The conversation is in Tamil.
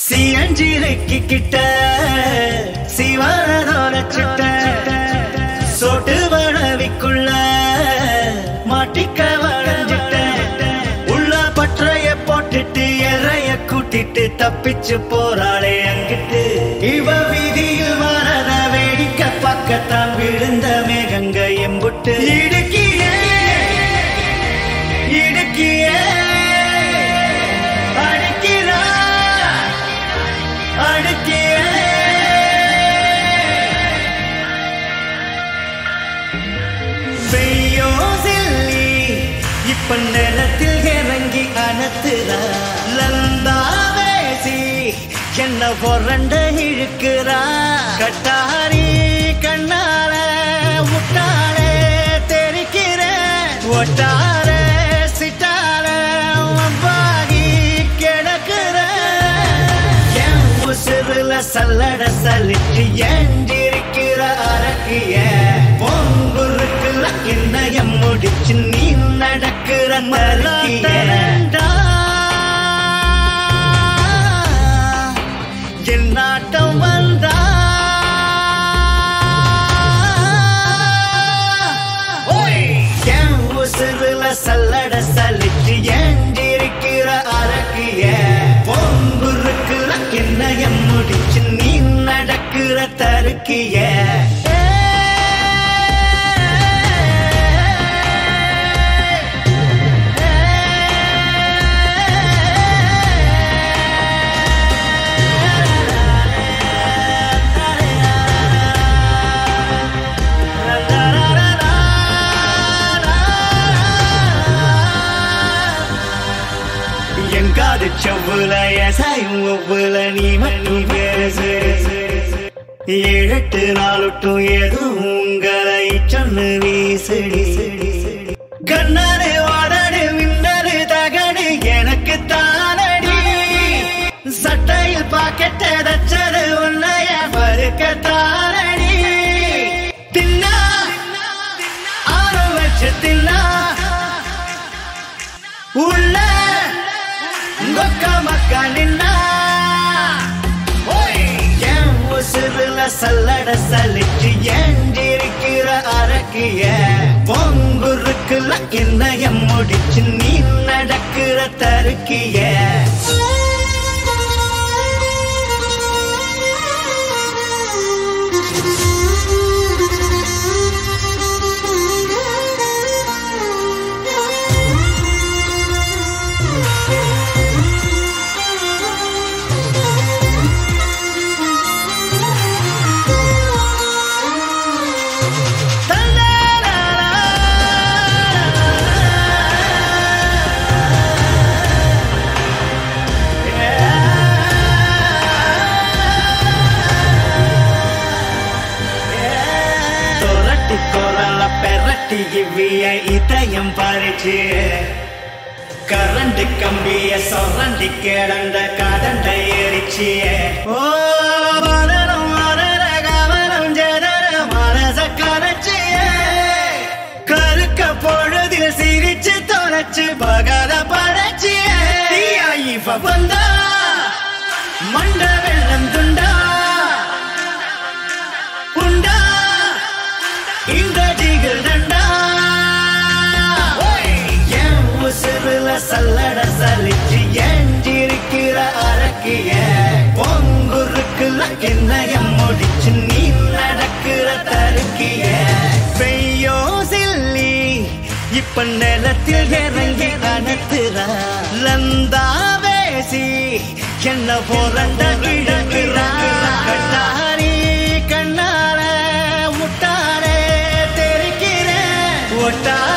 சியஞ்சிரைக்கு கிட்ட சிவனதோட சிட்ட சொட்டு வளவிக்குள்ள மாட்டிக்க வளைஞ்சிட்ட உள்ள பற்றைய போட்டுட்டு எறைய கூட்டிட்டு தப்பிச்சு போறாளே அங்கிட்டு இவ வீதியில் வரத வேடிக்க பக்கத்தான் விழுந்த மேகங்க எம்புட்டு இடுக்கியே இடுக்கியே அடிக்கிறா அடிக்கியே பெய்யோ சில்லி இப்ப நிலத்தில் இறங்கி அனத்துறா லந்தா வேசி என்ன பொறண்ட இழுக்கிறா கட்டாரி கண்ணால முட்டாளே தெரிக்கிற ஒட்டார சிட்டால வம்பாகி கிடக்குற என் உசுருல சல்லட சலிச்சு ஏண்டிருக்கிற அரக்கிய பொங்குருக்குல என்னைய முடிச்சு நீ நடக்கிற மரக்கிய என் நாட்டம் வந்தா ஓய்! என் உசுருல சல்லட சலிச்சு ஏண்டிருக்கிற அரக்கிய பொங்குருக்குல என்னைய முடிச்சு நீ நடக்கிற தருக்கிய எங்காது செவ்வுல எசாயும் ஒவ்வொல நீ மட்டும் பேசு ஏழெட்டு நாளுட்டும் எதுவும் உங்களை சொன்னு வீசடி கண்ணாடு வாடாடு மின்னடு தகடு எனக்கு தானடி சட்டையில் பாக்கெட்ட தச்சது உன்னைய பருக்க தானடி தின்னா ஆறு வச்சு தின்னா உள்ள கொக்க மக்கா நின்னா ஓய்! என் உசுருல சல்லட சலிச்சு ஏண்டிருக்கிற அரக்கிய பொங்குருக்குல என்னைய முடிச்சு நீ நடக்கிற தருக்கிய தொரட்டி கொரல பெரட்டி இவ்விய இதயம் பறிச்சு கரண்டு கம்பிய சொரண்டி கிடந்த கடண்ட எரிச்சு ஓ மரணம் மரண கவனம் ஜனர மனச கரைச்சிய கருக்க பொழுதில் சிரிச்சு தொலைச்சு பகல படைச்சிய இவ வந்தா மண்ட வெள்ளம் துண்டா உண்டா இந்த ஜிகர் தண்டா என் உசுருல சல்லட சலிச்சு ஏஞ்சிருக்கிற அரக்கிய பொங்குருக்குல என்னைய முடிச்சு நீ நடக்கிற தருக்கிய பெய்யோ சில்லி இப்ப நிலத்தில் இறங்கி அனுத்துறா லந்தா வேசி என்ன போரண்ட இழுக்கிறா கட்டாரி கண்ணால முட்டாளே தெரிக்கிற ஒட்டா